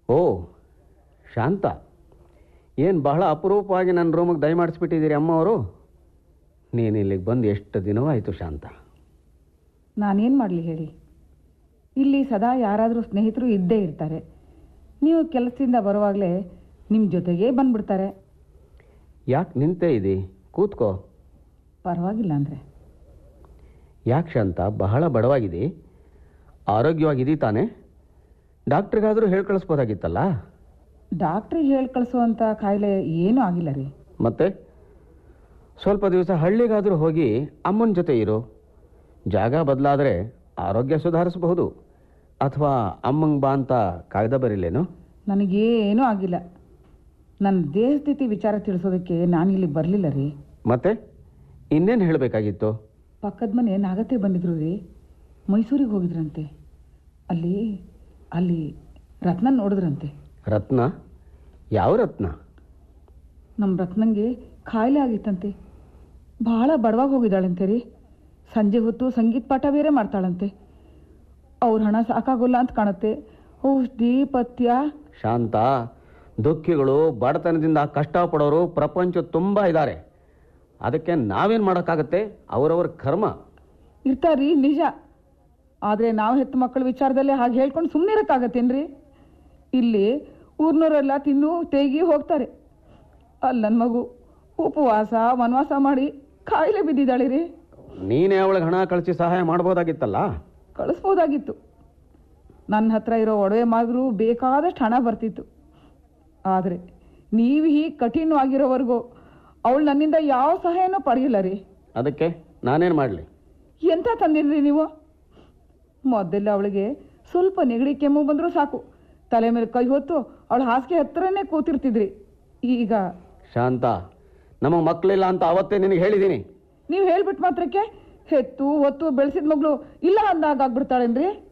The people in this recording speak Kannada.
ಓ ಶಾಂತ ಏನು ಬಹಳ ಅಪರೂಪವಾಗಿ ನನ್ನ ರೂಮಿಗೆ ದಯಮಾಡಿಸ್ಬಿಟ್ಟಿದ್ದೀರಿ ಅಮ್ಮ ಅವರು ನೀನು ಇಲ್ಲಿಗೆ ಬಂದು ಎಷ್ಟು ದಿನವಾಯಿತು ಶಾಂತ ನಾನೇನು ಮಾಡಲಿ ಹೇಳಿ ಇಲ್ಲಿ ಸದಾ ಯಾರಾದರೂ ಸ್ನೇಹಿತರು ಇದ್ದೇ ಇರ್ತಾರೆ ನೀವು ಕೆಲಸದಿಂದ ಬರುವಾಗಲೇ ನಿಮ್ಮ ಜೊತೆಗೇ ಬಂದ್ಬಿಡ್ತಾರೆ ಯಾಕೆ ನಿಂತೇ ಇದಿ ಕೂತ್ಕೋ ಪರವಾಗಿಲ್ಲ ಅಂದರೆ ಯಾಕೆ ಶಾಂತ ಬಹಳ ಬಡವಾಗಿದೆ ಆರೋಗ್ಯವಾಗಿದ್ದೀ ತಾನೆ ಡಾಕ್ಟ್ರಿಗಾದರೂ ಹೇಳಿ ಕಳಿಸ್ಬೋದಾಗಿತ್ತಲ್ಲ ಡಾಕ್ಟ್ರಿಗೆ ಹೇಳಿ ಕಳಿಸೋವಂಥ ಕಾಯಿಲೆ ಏನೂ ಆಗಿಲ್ಲ ರೀ ಮತ್ತೆ ಸ್ವಲ್ಪ ದಿವಸ ಹಳ್ಳಿಗಾದರೂ ಹೋಗಿ ಅಮ್ಮನ ಜೊತೆ ಇರು ಜಾಗ ಬದಲಾದರೆ ಆರೋಗ್ಯ ಸುಧಾರಿಸಬಹುದು ಅಥವಾ ಅಮ್ಮಂಗೆ ಬಾ ಅಂತ ಕಾಯ್ದೆ ಬರೀಲೇನು ನನಗೇನೂ ಆಗಿಲ್ಲ ನನ್ನ ದೇಹ ಸ್ಥಿತಿ ವಿಚಾರ ತಿಳಿಸೋದಕ್ಕೆ ನಾನು ಇಲ್ಲಿ ಬರಲಿಲ್ಲ ರೀ ಮತ್ತೆ ಇನ್ನೇನು ಹೇಳಬೇಕಾಗಿತ್ತು ಪಕ್ಕದ ಮನೆ ನಾಗತ್ತೆ ಬಂದಿದ್ರು ರೀ ಮೈಸೂರಿಗೆ ಹೋಗಿದ್ರಂತೆ ಅಲ್ಲಿ ಅಲ್ಲಿ ರತ್ನ ನೋಡಿದ್ರಂತೆ ರತ್ನ ಯಾವ ರತ್ನ ನಮ್ಮ ರತ್ನಂಗೆ ಕಾಯಿಲೆ ಆಗಿತ್ತಂತೆ ಭಾಳ ಬಡವಾಗಿ ಹೋಗಿದ್ದಾಳಂತೆ ರೀ ಸಂಜೆ ಹೊತ್ತು ಸಂಗೀತ ಪಾಠ ಬೇರೆ ಮಾಡ್ತಾಳಂತೆ ಅವ್ರ ಹಣ ಸಾಕಾಗೋಲ್ಲ ಅಂತ ಕಾಣುತ್ತೆ ಔಷಧಿ ಪಥ್ಯ ಶಾಂತ ದುಃಖಿಗಳು ಬಡತನದಿಂದ ಕಷ್ಟಪಡೋರು ಪ್ರಪಂಚ ತುಂಬ ಇದ್ದಾರೆ ಅದಕ್ಕೆ ನಾವೇನು ಮಾಡೋಕ್ಕಾಗತ್ತೆ ಅವರವರ ಕರ್ಮ ಇರ್ತಾರ್ರಿ ನಿಜ ಆದರೆ ನಾವು ಹೆತ್ತು ಮಕ್ಕಳ ವಿಚಾರದಲ್ಲಿ ಹಾಗೆ ಹೇಳ್ಕೊಂಡು ಸುಮ್ಮನೆ ಇರೋಕ್ಕಾಗತ್ತೇನ್ರಿ ಇಲ್ಲಿ ಊರ್ನವರೆಲ್ಲ ತಿನ್ನು ತೇಗಿ ಹೋಗ್ತಾರೆ ಅಲ್ಲಿ ನನ್ನ ಮಗು ಉಪವಾಸ ವನವಾಸ ಮಾಡಿ ಕಾಯಿಲೆ ಬಿದ್ದಿದ್ದಾಳೆ ರೀ ನೀನೇ ಅವಳಿಗೆ ಹಣ ಕಳಿಸಿ ಸಹಾಯ ಮಾಡ್ಬೋದಾಗಿತ್ತಲ್ಲ ಕಳಿಸ್ಬೋದಾಗಿತ್ತು ನನ್ನ ಹತ್ರ ಇರೋ ಒಡವೆ ಮಾದ್ರು ಬೇಕಾದಷ್ಟು ಹಣ ಬರ್ತಿತ್ತು ಆದರೆ ನೀವು ಹೀಗೆ ಕಠಿಣವಾಗಿರೋವರೆಗೂ ಅವಳು ನನ್ನಿಂದ ಯಾವ ಸಹಾಯನೂ ಪಡೆಯಿಲ್ಲ ರೀ ಅದಕ್ಕೆ ನಾನೇನು ಮಾಡಲಿ ಎಂತ ತಂದಿದ್ರಿ ನೀವು ಮೊದಲೆಲ್ಲ ಅವಳಿಗೆ ಸ್ವಲ್ಪ ನೆಗಡಿ ಕೆಮ್ಮು ಬಂದರೂ ಸಾಕು ತಲೆ ಮೇಲೆ ಕೈ ಹೊತ್ತು ಅವಳ ಹಾಸಿಗೆ ಹತ್ರನೇ ಕೂತಿರ್ತಿದ್ರಿ ಈಗ ಶಾಂತ ನಮಗೆ ಮಕ್ಕಳಿಲ್ಲ ಅಂತ ಅವತ್ತೇ ನಿನಗೆ ಹೇಳಿದ್ದೀನಿ ನೀವು ಹೇಳ್ಬಿಟ್ಟು ಮಾತ್ರಕ್ಕೆ ಹೆತ್ತು ಹೊತ್ತು ಬೆಳೆಸಿದ ಮಗಳು ಇಲ್ಲ ಅಂದಾಗ ಆಗ್ಬಿಡ್ತಾಳೇನ್ರಿ